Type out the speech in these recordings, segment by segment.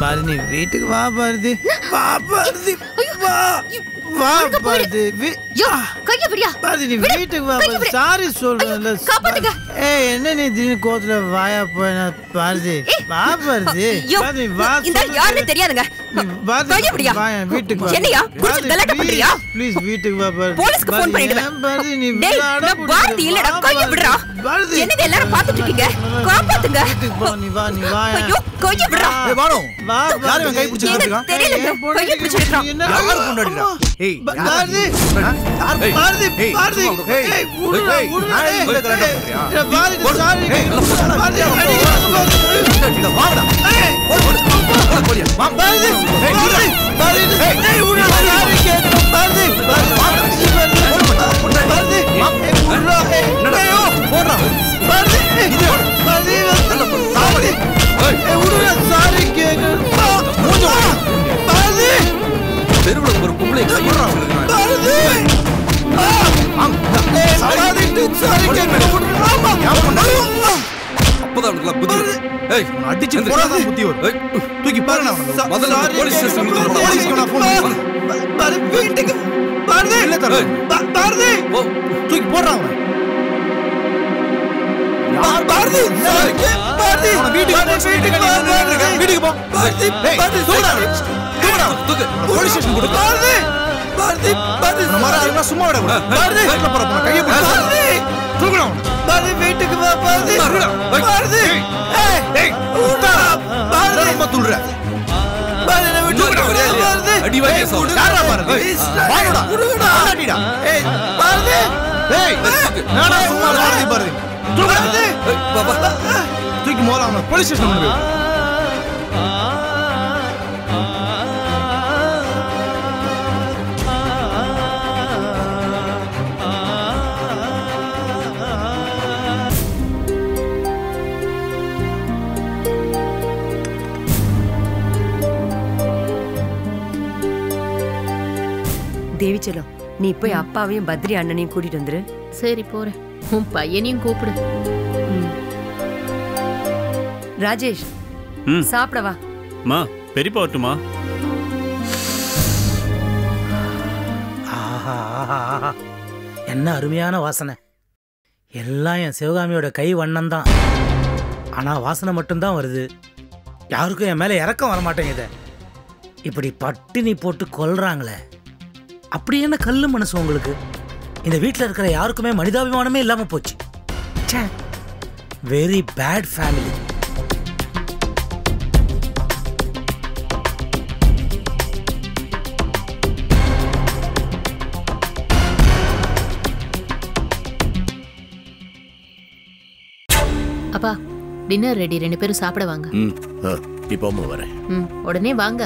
பாரதி வீட்டுக்கு வா பாரதி வா பாரதி வா வா பாரதி வீ- யோ கைய விடியா பாரதி நீ விடு. வீட்டுக்கு வா கையை பாரதி விடு. சாரி சொல்றேன்ல ஐயோ, காப்பாத்துங்க. ஏய் என்ன நீ திடீர்னு கோத்துல வாயா போயினா பாரதி ஏய். வா பாரதி யோ, பாரதி வா இந்த ஆள் யாருன்னு தெரியாதுங்க பாரதி கைய விடியா வா என் வீட்டுக்கு வா என்னையா குடிச்சு கலாட்டா பண்றியா ப்ளீஸ் வீட்டுக்கு வா பாரதி போலீஸ்க்கு ஃபோன் பாரதி, பண்ணிடுவேன் ஏன் பாரதி நீ டேய் விளையாட நான் முடியல. பாரதி இல்லடா வா, கைய பாரதி. விடுறா பாரதி என்னது எல்லாரும் பாத்துட்டு இருக்கீங்க காப்பாத்துங்க வீட்டுக்கு போ நீ வா நீ வா ஐயோ கைய விடுறா ஏய் பானு வா யார் இவன் கை பிடிச்சு எனக்கு இழுத்துருக்கான்? தெரியலங்க கைய பிடிச்சிருக்கான் யார் கொண்டாடிடா ஏய் பா- யார் பாரதி. யார் ஏய், பாரதி ஏய், பாரதி சும்மா விடு. ஏய், விடுடா, ஏய், விடுடா, நான் ஏய், இந்த கலாட்டா ஏய், பண்றியா? ஏய், பாரதி, sorry. ஏய், நல்லா போடா. பாரதி, அடிக்காத பாரதி. இங்க வாடா ஏய், ஓடு ஓடு ஓடு போடியா வா பாரதி, ஏய், பாரதி, பாரதி, ஏய், விடுடா, sorry கேக்குறேன், பாரதி, பாரதி, வாடா. பாரதி, பாரதி, ஏய், விடுடா, ஏய், என்னடா ஐயோ, போடுறா பாரதி, ஏய், பாரதி, சாவடி ஏய், விடுடா, sorry கேக்குறேன். பாரதி, தெருவுல ஒரு பொம்பளை கையிடுறா பாரதி. ஆ, ஏய், பாரதி, sorry கேக்குறேன், விடுடா. ஆமா. அப்பதான் அவனுக்கு புத்தி வரும். ஏய் அடிச்சு போடாத புத்தி வரும் ஏய், தூக்கி பாரு நான் ச- முதல்ல sorry போலீஸ் ஸ்டேஷனுக்கு கேக்குறேன், போடா. போலீஸ்க்கு நான் phone பாரதி, பண்ணுறேன். பாரதி, வீட்டுக்கு பாரதி இல்ல தரேன். ஏய். பா- பாரதி ஓ தூக்கி போடுறா அவனை பா- பாரதி sorry கே- பாரதி அவனை வீட்டுக்கு போ, வீட்டுக்கு வா, பாரதி. வீட்டுக்கு போ பாரதி, ஏய், பாரதி, தூக்குடா. தூக்குடா தூக்கு போலீஸ் ஸ்டேஷன் கொடு பாரதி, பாரதி, பாரதி, இந்த மாதிரி ஆளுங்க சும்மா விட கூடாது பாரதி. வீட்டுல போற பொண்ணை கையை பிடிச்சு பாரதி, தூக்கணும் பாரதி, வீட்டுக்கு வா, பாரதி. தூக்குடா. ஏய். பாரதி, ஏய், ஏய் விட்டா, பாரதி, ரொம்ப துள்ளுற பாரதி, என்னை விட்டு தூக்குடா, விடுடா, ஒரே அடி. பாரதி. அடி வாங்கி ஏய், சாவு. விடுடா, யாரா பாரதி? please, வாங்கடா. விடுடா. கொண்டாடிடா. ஏய், பாரதி, ஏய் நானா சும்மா பாரதி பாரதி பாரதி. ஏய், வா, வா. தூக்கி மோல அவனை போலீஸ் ஸ்டேஷன் கொண்டு போய் தேவி செல்லம் நீ போய் அப்பாவையும் பத்ரி அண்ணனையும் கூட்டிட்டு வந்துரு சரி போறேன் உன் பையனையும் கூப்பிடு ராஜேஷ் ம் சாப்பிட வா மா பெரியப்பா வரட்டுமா ஆஹா, ஆஹா, ஆஹா. என்ன அருமையான வாசனை எல்லாம் என் சிவகாமியோட கை வண்ணம் தான் ஆனா வாசனை மட்டும்தான் வருது யாருக்கும் என் மேல இறக்கம் வர மாட்டேங்குது இப்படி பட்டினி போட்டு கொல்றாங்களே அப்படி என்ன கல்லு மனசு உங்களுக்கு இந்த வீட்டில் இருக்கிற யாருக்குமே மனிதாபிமானமே இல்லாம போச்சு வெரி பேட் ஃபேமிலி அப்பா டின்னர் ரெடி ரெண்டு பேரும் சாப்பிட வாங்க ம் ஆ, இப்போ அம்மா வரேன் ம் உடனே வாங்க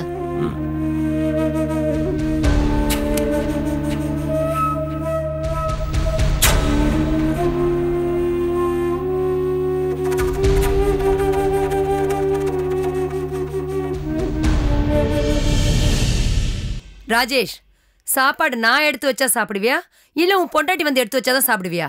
ராஜேஷ் சாப்பாடு நான் எடுத்து வச்சா சாப்பிடுவியா இல்ல உன் பொண்டாட்டி வந்து எடுத்து வச்சாதான் சாப்பிடுவியா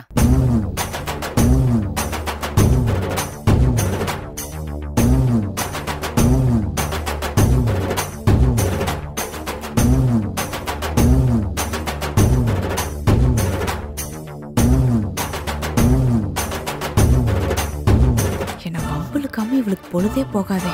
என்ன வம்புழுக்காம இவளுக்கு பொழுதே போகாதே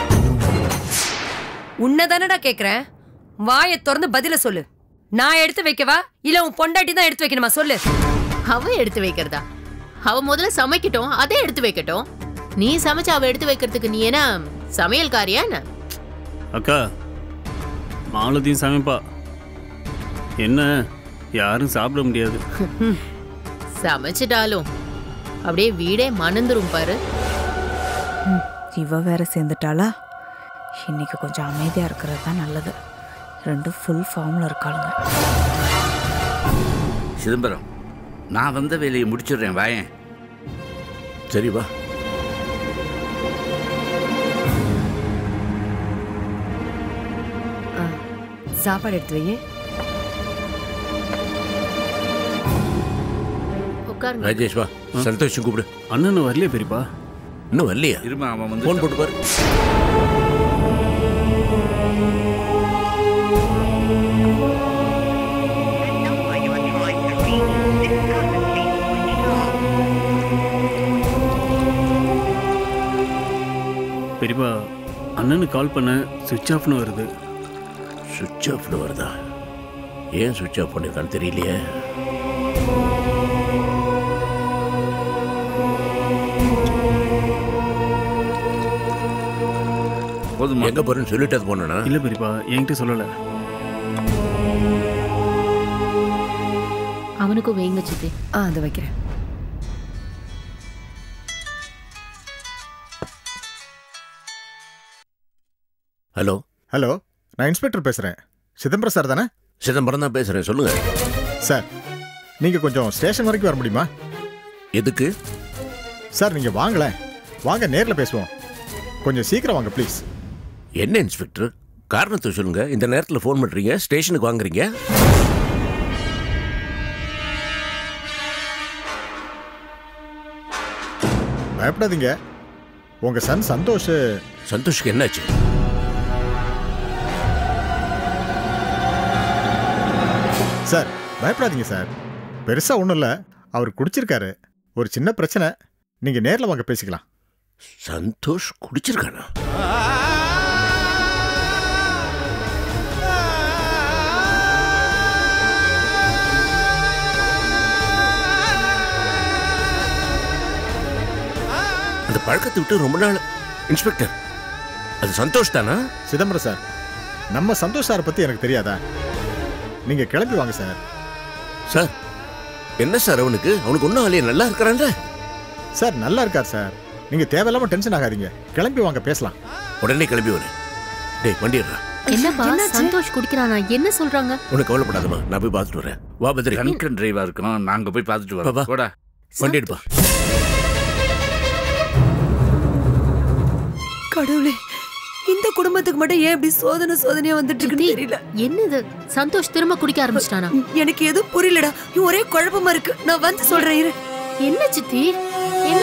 உன்னதானடா கேக்குறேன் வாயை திறந்து பதில சொல்லு நான் எடுத்து வைக்கவா இல்ல உன் பொண்டாட்டி தான் எடுத்து வைக்கணுமா சொல்லு அவ எடுத்து வைக்கிறதா அவ முதல்ல சமைக்கட்டும் அதே எடுத்து வைக்கட்டும் நீ சமைச்சு அவ எடுத்து வைக்கிறதுக்கு நீ என்ன சமையல்காரியா என்ன அக்கா மாலதியும் சமைப்பா என்ன யாரும் சாப்பிட முடியாது சமைச்சிட்டாலும் அப்படியே வீடே மணந்துரும் பாரு இவ வேற சேர்ந்துட்டாளா இன்னைக்கு கொஞ்சம் அமைதியா இருக்கிறது தான் நல்லது ரெண்டும் ஃபுல் ஃபார்ம்ல இருக்காளுங்க சிதம்பரம் நான் வந்த வேலையை முடிச்சிடுறேன் வாயேன் சரி வா ஆ, சாப்பாடு எடுத்து வை உட்காருங்க ராஜேஷ் வா சந்தோஷம் கூப்பிடு அண்ணன் வரலையே பெரியப்பா இன்னும் வரலையா இருமா அவன் வந்து ஃபோன் போட்டு பாரு பெரியப்பா அண்ணனுக்கு கால் பண்ண சுவிட்ச் ஆஃப்னு வருது சுவிட்ச் ஆஃப்னு வருதா ஏன் சுவிட்ச் ஆஃப் பண்ணிருக்கான்னு தெரியலையே போதுமா எங்க போறேன்னு சொல்லிட்டு அது போனா இல்லை பெரியப்பா என்கிட்ட சொல்லலை அவனுக்கும் வைங்க சித்தி ஆ அதை வைக்கிறேன் ஹலோ ஹலோ நான் இன்ஸ்பெக்டர் பேசுறேன் சிதம்பரம் சார் தானே சிதம்பரம் தான் பேசுறேன் சொல்லுங்க சார் நீங்க கொஞ்சம் ஸ்டேஷன் வரைக்கும் வர முடியுமா எதுக்கு சார் நீங்க வாங்களேன் வாங்க நேர்ல பேசுவோம் கொஞ்சம் சீக்கிரம் வாங்க ப்ளீஸ் என்ன இன்ஸ்பெக்டர் காரணத்தை சொல்லுங்க இந்த நேரத்தில் ஃபோன் பண்றீங்க ஸ்டேஷனுக்கு வாங்குறீங்க பயப்படாதீங்க உங்க சன் சந்தோஷ் சந்தோஷ்க்கு என்னாச்சு சார் பயப்படாதீங்க சார் பெருசா ஒன்றும் இல்லை அவர் குடிச்சிருக்காரு ஒரு சின்ன பிரச்சனை நீங்க நேர்ல வாங்க பேசிக்கலாம் சந்தோஷ் குடிச்சிருக்கானா அந்த பழக்கத்தை விட்டு ரொம்ப நாள் இன்ஸ்பெக்டர் அது சந்தோஷ் தானா சிதம்பரம் சார் நம்ம சந்தோஷ் சாரை பத்தி எனக்கு தெரியாதா நீங்க கிளம்பி வாங்க சார் சார் என்ன சார் அவனுக்கு அவனுக்கு ஒன்றும் ஆலையே நல்லா இருக்கிறான்ல சார் நல்லா இருக்கார் சார் நீங்க தேவையில்லாம டென்ஷன் ஆகாதீங்க கிளம்பி வாங்க பேசலாம் உடனே கிளம்பி வரேன் டேய் வண்டி எடுறா. என்னப்பா சந்தோஷ் குடிக்கிறானா என்ன சொல்றாங்க உனக்கு கவலைப்படாதம்மா நான் போய் பார்த்துட்டு வரேன் வா பத்ரி கண்கன் டிரைவா இருக்கும் நாங்க போய் பார்த்துட்டு வா, வா. வரோம் போடா வண்டி எடுப்பா கடவுளே இந்த குடும்பத்துக்கு மட்டும் ஏன் இப்படி சோதனை சோதனையா வந்துட்டு இருக்குன்னு சித்தி, தெரியல என்னது சந்தோஷ் திரும்ப குடிக்க ஆரம்பிச்சிட்டானா எனக்கு எதுவும் புரியலடா ஒரே குழப்பமா இருக்கு நான் வந்து சொல்றேன் இரு என்ன சித்தி என்ன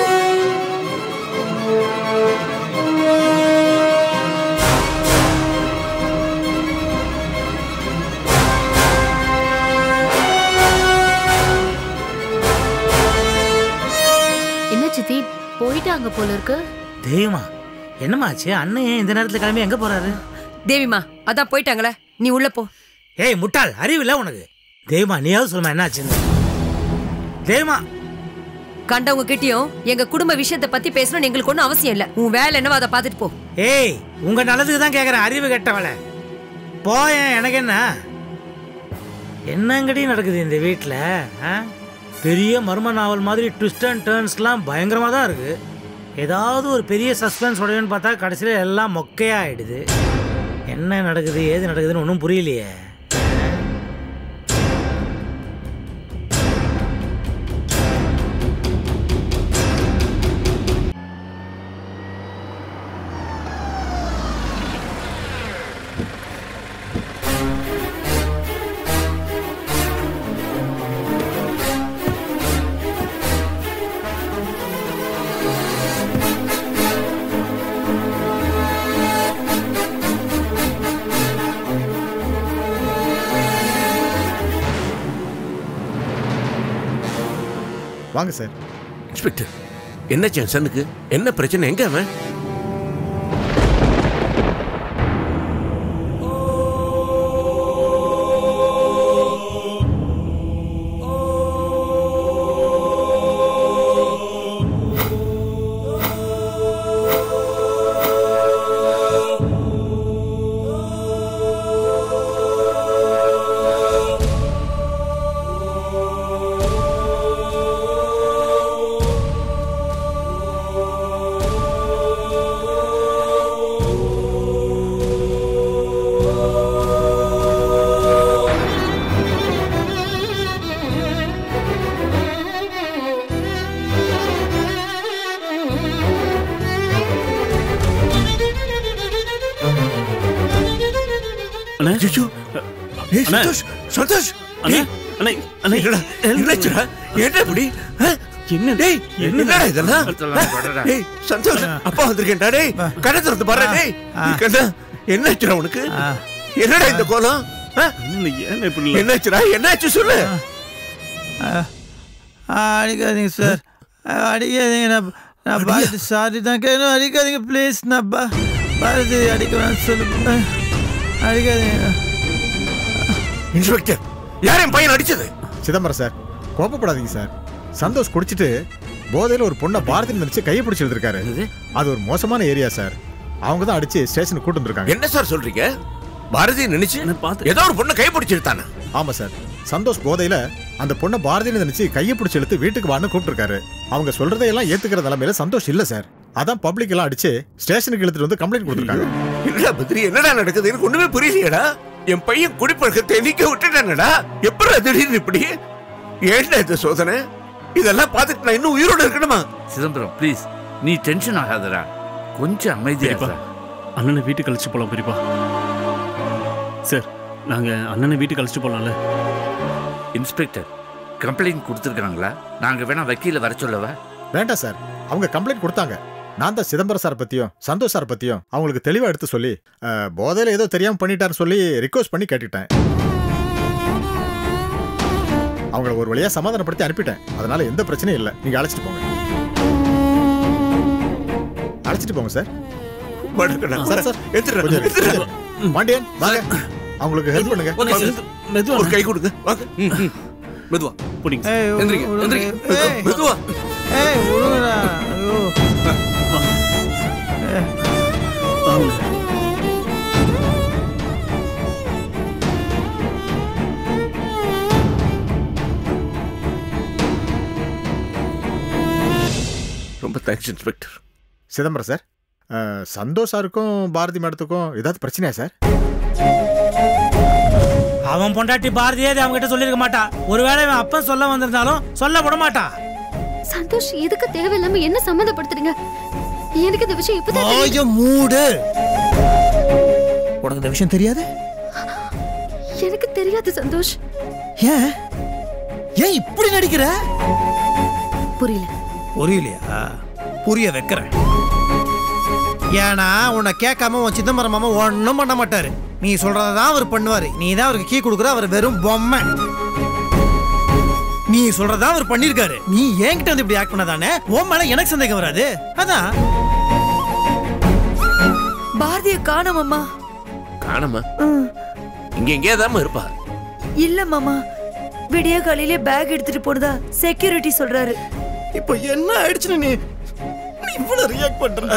என்ன சித்தி போயிட்டாங்க போல இருக்கு தெய்வமா என்னமாச்சு அண்ணன் ஏன் இந்த நேரத்தில் கிளம்பி எங்கே போறாரு தேவிமா அதான் போயிட்டாங்களே நீ உள்ள போ ஏய் முட்டாள் அறிவில்ல உனக்கு தெய்வமா நீயாவது சொல்லுமா என்ன ஆச்சுன்னு தெய்வமா கண்டவங்க கிட்டயும் எங்க குடும்ப விஷயத்தை பத்தி பேசணும்னு எங்களுக்கு ஒண்ணும் அவசியம் இல்ல உன் வேலை என்னவோ அதை பார்த்துட்டு போ ஏய் உங்க நல்லதுக்கு தான் கேட்குறேன் அறிவு கெட்டவளை போயேன் எனக்கு என்ன என்னங்கடி நடக்குது இந்த வீட்டில் பெரிய மர்ம நாவல் மாதிரி ட்விஸ்ட் அண்ட் டேர்ன்ஸ்லாம் பயங்கரமாக தான் இருக்கு ஏதாவது ஒரு பெரிய சஸ்பென்ஸ் உடையன்னு பார்த்தா கடைசியில் எல்லாம் மொக்கையா ஆயிடுது என்ன நடக்குது ஏது நடக்குதுன்னு ஒன்றும் புரியலையே வாங்க சார் இன்ஸ்பெக்டர் என்னாச்சு என் சனுக்கு என்ன பிரச்சனை எங்க அவன் அண்ணே ஐயோ ஏய் அண்ணா. சந்தோஷ் சந்தோஷ் அண்ணே ஏய், அண்ணே அண்ணே என்னடா என்னாச்சுடா என்ன இப்படி ஆ? என்ன டேய் என்னடா இதெல்லாம் சொல்லலாம், சொல்லலாம். ஏய் சந்தோஷ் அப்பா வந்திருக்கேன்டா டேய் கடை திறந்து பாரு டேய் ஆ. கண்ணா என்னாச்சுடா உனக்கு என்னடா இந்த கோலம் ஆ? ஏன் இப்படி என்னாச்சுடா என்னாச்சு சொல்லு அடிக்காதீங்க சார் அடிக்காதீங்க நான் நான் பாரதி சாரி தான் கேட்கணும் அடிக்காதீங்க ப்ளீஸ் நான் பா பாரதி அடிக்க வேணாம் சொல்லு அடிக்காதீங்க இன்ஸ்பெக்டர் யார் என் பையன் அடிச்சது சிதம்பரம் சார் கோபப்படாதீங்க சார் சந்தோஷ் குடிச்சிட்டு போதையில ஒரு பொண்ணை பாரதி நினைச்சு கையை பிடிச்சி எழுதிருக்காரு அது ஒரு மோசமான ஏரியா சார் அவங்க தான் அடிச்சு ஸ்டேஷனுக்கு கூட்டு வந்திருக்காங்க என்ன சார் சொல்றீங்க பாரதி நினைச்சு ஏதோ ஒரு பொண்ணை கைப்பிடிச்சிருத்தானே ஆமா சார் சந்தோஷ் போதையில அந்த பொண்ணை பாரதின்னு நினைச்சு கையை பிடிச்சி இழுத்து வீட்டுக்கு வான்னு கூப்பிட்டுருக்காரு அவங்க சொல்றதையெல்லாம் ஏத்துக்கிற நிலைமையில சந்தோஷ் இல்ல சார் அதான் பப்ளிக் எல்லாம் அடிச்சு ஸ்டேஷனுக்கு இழுத்துட்டு வந்து கம்ப்ளைண்ட் கொடுத்துருக்காங்க என்னடா பத்ரி என்னடா நடக்குது எனக்கு ஒண்ணுமே புரியலையேடா என் பையன் குடிப்பழக்கத்தை நிக்க விட்டுட்டானடா எப்படி திடீர்னு இப்படி ஏன்டா இந்த சோதனை இதெல்லாம் பார்த்துட்டு நான் இன்னும் உயிரோட இருக்கணுமா சிதம்பரம் ப்ளீஸ் நீ டென்ஷன் ஆகாதடா கொஞ்சம் அமைதியா பெரியப்பா இருடா. அண்ணனை வீட்டுக்கு அழைச்சிட்டு போகலாம் பெரியப்பா சார் நாங்கள் அண்ணனை வீட்டுக்கு அழைச்சிட்டு போகலாம்ல இன்ஸ்பெக்டர் கம்ப்ளைண்ட் கொடுத்துருக்காங்களா நாங்க வேணா வக்கீல வர சொல்லவா வேண்டாம் சார் அவங்க கம்ப்ளைண்ட் கொடுத்தாங்க நான் தான் சிதம்பரம் சார் பத்தியும் சந்தோஷ் சார் பத்தியும் அவங்களுக்கு தெளிவா எடுத்து சொல்லி அஹ், போதையில ஏதோ தெரியாம பண்ணிட்டாருன்னு சொல்லி ரிக்வஸ்ட் பண்ணி கேட்டுட்டேன் அவங்கள ஒரு வழியா சமாதானப்படுத்தி அனுப்பிட்டேன் அதனால எந்த பிரச்சனையும் இல்லை நீங்க அழைச்சிட்டு போங்க அழைச்சிட்டு போங்க சார் மடக்கடா. சார் சார் எந்திரா, கொஞ்சம் இரு, எந்திரா. கொஞ்சம் இரு. பாண்டியன் வாங்க அவங்களுக்கு ஹெல்ப் பண்ணுங்க மெதுவா ஒரு கை கொடுங்க வாங்க மெதுவா பிடிங்க ஏய், எந்திரிங்க விடுங்க. எந்திரிங்க ஏய், மெதுவா ஏய் விடுங்கடா ஐயோ ரொம்ப தேங்க்ஸ் இன்ஸ்பெக்டர் சிதம்பரம் சார் அஹ், சந்தோஷ் சாருக்கும் பாரதி மேடத்துக்கும் ஏதாவது பிரச்சனையா சார் அவன் பொண்டாட்டி பாரதியே இதை அவங்க கிட்ட சொல்லியிருக்க மாட்டா ஒருவேளை இவன் அப்பன் சொல்ல வந்திருந்தாலும் சொல்ல விட மாட்டான் சந்தோஷ் எதுக்கு தேவையில்லாம என்ன சம்மந்தப்படுத்துறீங்க எனக்கு இந்த விஷயம் இப்பதான் தெரியும். வாய மூடு உனக்கு இந்த விஷயம் தெரியாது எனக்கு தெரியாது சந்தோஷ் ஏன் ஏன் இப்படி நடிக்கிற புரியல புரியலையா புரிய வைக்கிறேன் ஏன்னா உன்னை கேட்காம உன் சிதம்பரம் மாமா ஒன்றும் பண்ண மாட்டாரு நீ சொல்றதை தான் அவர் பண்ணுவாரு நீ தான் அவருக்கு கீ கொடுக்குற அவர் வெறும் பொம்மை நீ சொல்றதா அவர் பண்ணிருக்காரு நீ என்கிட்ட வந்து இப்படி ஆக்ட் பண்ணதானே உன் மேல எனக்கு சந்தேகம் வராது அதான் பாரதிய காணோம் அம்மா காணமா இங்க எங்கேயாதாம இருப்பா இல்ல மாமா விடிய காலையிலே பேக் எடுத்துட்டு போனதா செக்யூரிட்டி சொல்றாரு இப்போ என்ன ஆயிடுச்சுன்னு நீ நீ இவ்வளவு ரியாக்ட் பண்ற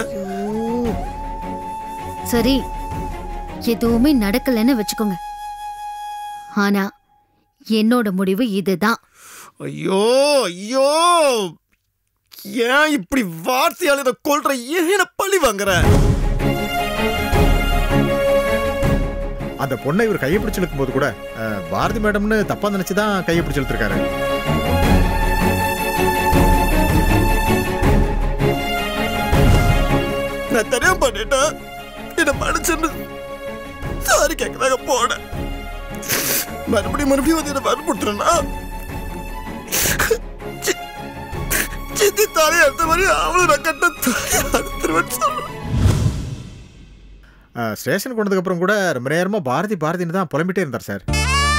சரி எதுவுமே நடக்கலன்னு வச்சுக்கோங்க ஆனா என்னோட முடிவு இதுதான் ஐயோ ஐயோ ஏன் இப்படி வார்த்தையால இதை கொல்ற ஏன் என்ன பழி வாங்குற அந்த பொண்ணை இவர் கையை பிடிச்சு இழுக்கும் போது கூட அஹ், பாரதி மேடம்னு தப்பா நினைச்சு தான் கையை பிடிச்சு இழுத்துருக்காரு நான் தெரியாம பண்ணிட்டேன் என்ன மன்னிச்சுன்னு சாரி கேட்கறாங்க போனேன் மறுபடியும் மறுபடியும் வந்து என்ன வற்புறுத்துறா சித்தி தாலி அடுத்த மாதிரி அவளும் நான் கட்ட தாலி அறுத்துருவேன்னு சொல்றேன் அஹ், ஸ்டேஷன் கொண்டதுக்கு அப்புறம் கூட ரொம்ப நேரமா பாரதி பாரதின்னு தான் புலம்பிட்டே இருந்தார் சார்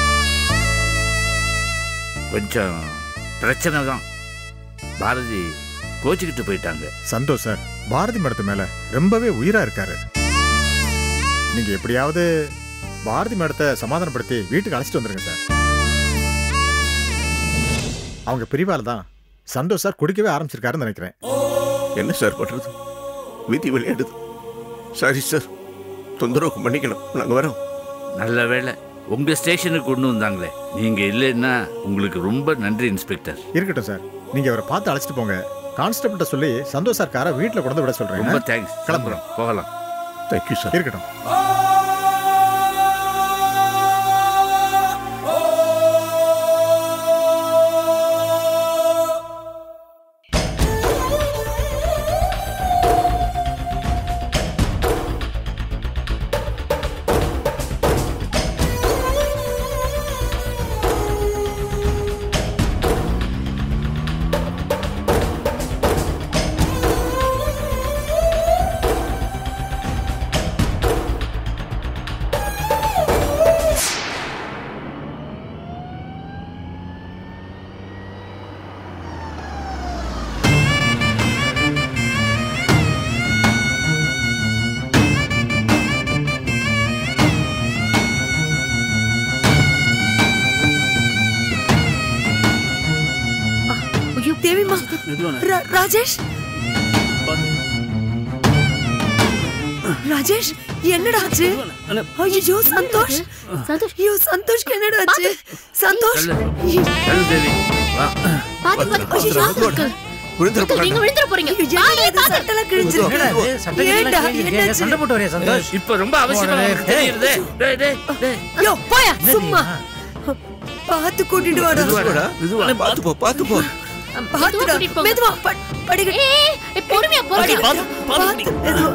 கொஞ்சம் பிரச்சனை தான் பாரதி கோச்சிக்கிட்டு போயிட்டாங்க சந்தோஷ் சார் பாரதி மேடத்து மேல ரொம்பவே உயிரா இருக்காரு நீங்க எப்படியாவது பாரதி மேடத்தை சமாதானப்படுத்தி வீட்டுக்கு அழைச்சிட்டு வந்துருங்க சார் அவங்க பிரிவால தான் சந்தோஷ் சார் குடிக்கவே ஆரம்பிச்சிருக்காருன்னு நினைக்கிறேன் என்ன சார் பண்றது விதி விளையாடுது சாரி சார் தொந்தரவுக்கு மன்னிக்கணும் நாங்க வரோம் நல்ல வேளை உங்க ஸ்டேஷனுக்கு கொண்டு வந்தாங்களே நீங்க இல்லைன்னா உங்களுக்கு ரொம்ப நன்றி இன்ஸ்பெக்டர் இருக்கட்டும் சார் நீங்க அவரை பார்த்து அழைச்சிட்டு போங்க கான்ஸ்டபிள்கிட்ட சொல்லி சந்தோஷ் சார் காரை வீட்டில் கொண்டு வந்து விட சொல்றேன் ரொம்ப தேங்க்ஸ் கிளம்புறோம் போகலாம் தேங்க்யூ சார் இருக்கட்டும் தேவிமா மெதுவாண்ணே. ரா- ராஜேஷ் ராஜேஷ் என்னடா ஆச்சு அண்ணே. ஐயோ சந்தோஷ் சந்தோஷ் ஐயோ சந்தோஷ்க்கு என்னடா ஆச்சு சந்தோஷ் ஐயோ, தள்ளு தேவி வா பாத்து பாத்து ஐயோ, அங்கிள் விழுந்துட அங்கிள், நீங்க விழுந்துற போறீங்க என்னடா இது சட்டெல்லாம் கிழிஞ்சிருக்கு என்னடா இது? சட்டைக்கு ஏன்டா, எல்லாம் கிழிஞ்சிருக்கு. என்னாச்சு? சண்டை போட்டு வரையா சந்தோஷ் இப்ப ரொம்ப அவசியமா உனக்கு தெரியுது டேய் டேய் டேய் யோ போயா சும்மா பார்த்து கூட்டிட்டு வாடா மெதுவாடா மெதுவா பாத்து போ பாத்து போ பார்த்துடா கூட்டிட்டு போங்க. மெதுவா ப- படிக்க ஏய், ஏய், பொறுமையா பொறுமையா பார்த்து மெதுவா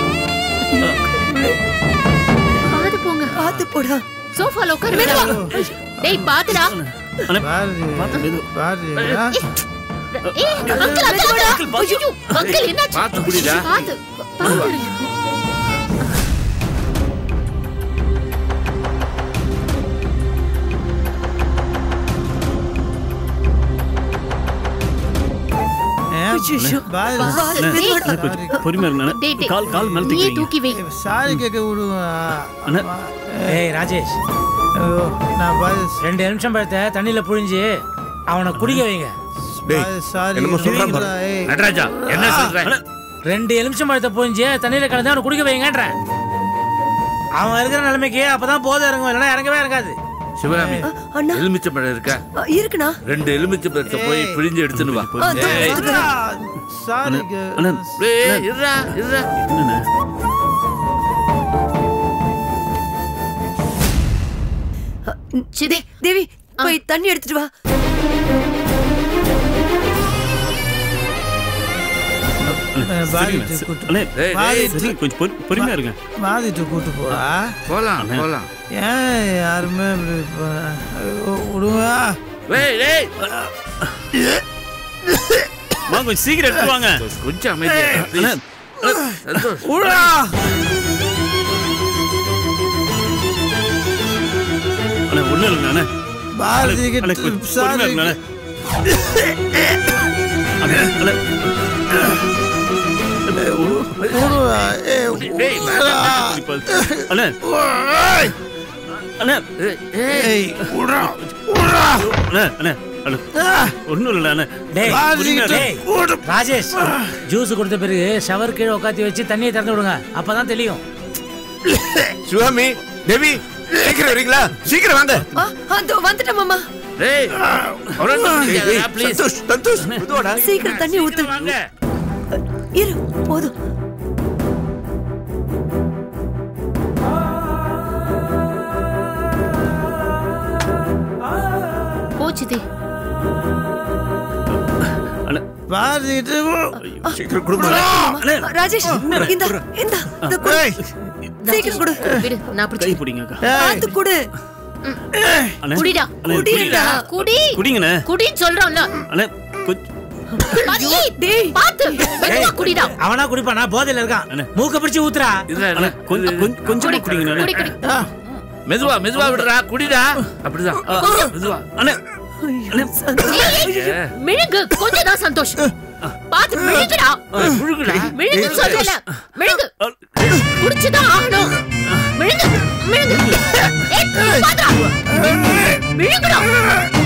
பாத்து போங்க பார்த்து போடா சோஃபால உட்காரு மெதுவா டேய் பாத்துடா அண்ணே பாரதி பார்த்து மெது பாரதி ஆ? ஏய் அங்கிள் அங்கிள் ஐயோ அங்கிள் என்னாச்சு பாத்து குடிடா. பாத்து பாத்து இருங்க. ஏ, ஐயோ. பாரதி பார்த்து அண்ணே, மெதுவாடா அண்ணே, கொஞ்சம் பொறுமையா இருங்க அண்ணே. டேய், டேய். கால் கால் மேல நீயே தூக்கி தூக்கி வை சாரி கேட்க விடுவா அண்ணே. ஏய் ராஜேஷ் ஐயோ, நான் பாரதி ரெண்டு நிமிஷம் பழத்தை தண்ணியில புழிஞ்சு அவனை குடிக்க வைங்க டேய் பாரதி, சாரி என்னமோ சொல்றான் பாரு. ஏய், நடராஜா என்ன சொல்ற ரெண்டு எலுமிச்சம் பழத்தை புழிஞ்சு தண்ணியில கலந்து அவனை குடிக்க வைங்கன்றேன் அவன் இருக்கிற நிலைமைக்கு அப்பதான் போதை இறங்கும் இல்லைன்னா இறங்கவே இறங்காது சிவகாமி அண்ணா எலுமிச்சை பழம் இருக்கா அ, இருக்குண்ணா ரெண்டு எலுமிச்சை பழத்தை போய் பிழிஞ்சு எடுத்துன்னு வா ஆ, தோ, ஏய், எடுத்துக்கிறேன். சாரி அண்ணே ஏய், இருடா இருடா என்னண்ணே சிதே தேவி போய் தண்ணி எடுத்துட்டு வா பாரதி சரிண்ணே, சரி. கூட்டு அண்ணே ஏய், பாரதி ஏய், சரி கொஞ்சம் பொறு- பொறுமையா இருங்க பாரதி கூட்டு போடா போலாம் போலாம் ஏன் யாருமே இப்படி இப்ப- ஐயோ, விடுங்க ஏய் ஏய் வா கொஞ்சம் சீக்கிரம் எடுத்து வாங்க கொஞ்சம் அமைதியா இரு, please. அண்ணே சந்தோஷ் விடா அண்ணே ஒண்ணு இல்லைங்க அண்ணே பாரதி அண்ணே, கிட்ட கொஞ்சம் பொறுமையா சாரி இருங்க அண்ணே அண்ணே அண்ணே விடுவா ஏய் டேய், விடுடா. இப்ப- அண்ணே அண்ணே ஏய், ஏய் ஏய் விடா விடா அண்ணே அண்ணே அண்ணே ஒண்ணும் இல்லை அண்ணே டேய் பாரதி புரியுங்க, கிட்ட டேய். விடு. ராஜேஷ் ஜூஸ் கொடுத்த பிறகு ஷவர் கீழே உட்காத்தி வச்சு தண்ணியை திறந்து விடுங்க அப்பதான் தெரியும் சிவகாமி தேவி சீக்கிரம் வரீங்களா சீக்கிரம் வாங்க ஆ, அதோ வந்துட்டேன் மாமா டேய் அவ்வளவு ஏய், ஏய், ப்ளீஸ் சந்தோஷ் சந்தோஷ் மெதுவாடா சீக்கிரம் தண்ணி ஊத்து வாங்க இரு போதும் போ சிதே அண்ணே பாரதி கிட்ட விடு. சீக்கிரம் கொடுமா அண்ணே ராஜேஷ் இந்த இந்த இந்த கொடு. ஏய் சீக்கிரம் கொடு விடு நான் கை பிடிச்சி பிடிங்க அக்கா ஏய் பார்த்து கொடு அண்ணே குடிடா அண்ணே குடிடா. குடி குடிங்கண்ணே குடின்னு சொல்றோம்ல அண்ணே கொஞ்சம் பாத்து, ஏய், டேய் பாத்து மெதுவா குடிடா அவனா குடிப்பானா போதையில இருக்கான் அண்ணே. மூக்க பிடிச்சு ஊத்துறா இல்ல அண்ணே கொஞ்சம் கொஞ்சம் கொஞ்சமா குடிங்கண்ணே குடி குடி ஆ, மெதுவா மெதுவா விடுறா குடிடா அப்படிதான் ஆ, மெதுவா அண்ணே ஐயோ, சந்தோஷ். ஏய், ஏய், மிழுங்கு கொஞ்சம் தான் சந்தோஷ் பாத்து மிழுங்குடா முழுகுடா மிழுங்குன்னு சொல்றல மிழுங்கு குடிச்சுதான் ஆகணும் மிழுங்கு மிழுங்கு ஏய், பாத்துடா. மிழுங்குடா